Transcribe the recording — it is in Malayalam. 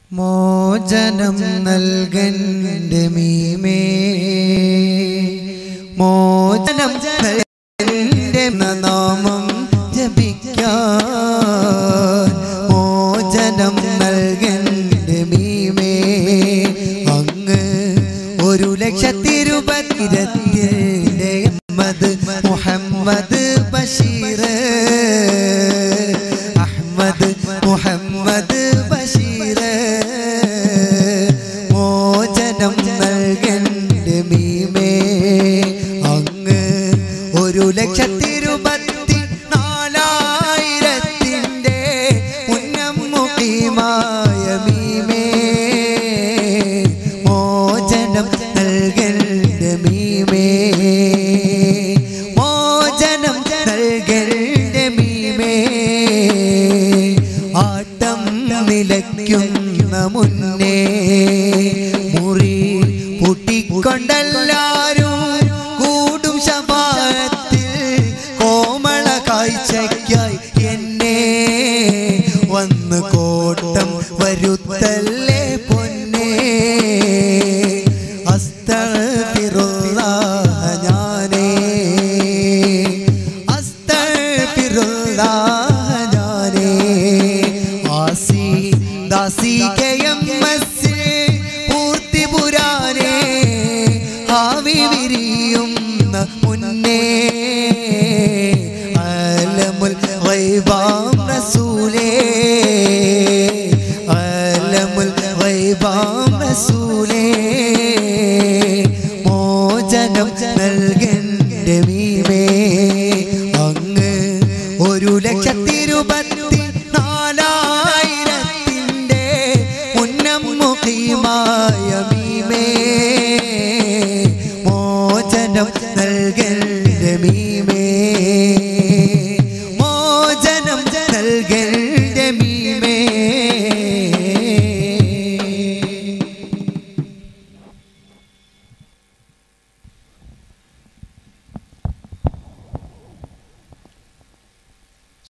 മോചനം നൽകന്റെ മീമേ മോചനം നൽകന്റെ നാമം ജപിക്കാൻ മോചനം നൽകന്റെ മീമേ അങ്ങ് ഒരു ലക്ഷത്തിരുപത്തിരത്തിൻ്റെ അഹമ്മദ് മുഹമ്മദ് ബഷീർ അഹമ്മദ് മുഹമ്മദ് ബഷീർ മോചനം നൽകന്റെ മീമേ അങ്ങ് ഒരു ലക്ഷത്തിരുപത്തി നാലായിരത്തിൻ്റെ ഉന്നമുഖിമായ മീമേ മോചനം നൽകന്റെ മീമേ മോചനം നൽകന്റെ മീമേ ആട്ടം നിലയ്ക്കുന്ന മുന്നേ മുറി പൊട്ടിക്കൊണ്ടെല്ലാരും കൂടും ശപാത്തിൽ കോമള കാഴ്ചയ്ക്കായി എന്നെ വന്ന് കോട്ടം വരുത്തല്ലേ പൊന്നേ അസ്തഗ്ഫിറുല്ലാഹ ഞാനേ അസ്തഗ്ഫിറുല്ലാഹ ഞാനേ ആസി ദാസി കെയം പൂർത്തി പുരാനേ ആവി വിരിയുന്ന മുന്നേ അലമുൽ ഗൈബാം റസൂലേ അലമുൽ ഗൈബാം റസൂലേ മോചനം നൽകന്റെ മീമേ അങ്ങ് ഒരു ലക്ഷത്തിരുപത്തി നാലായിരത്തിൻ്റെ ഉന്നമുഖിമായ മീമേ മോചനം നൽകന്റെ മീമേ മോചനം നൽകൽ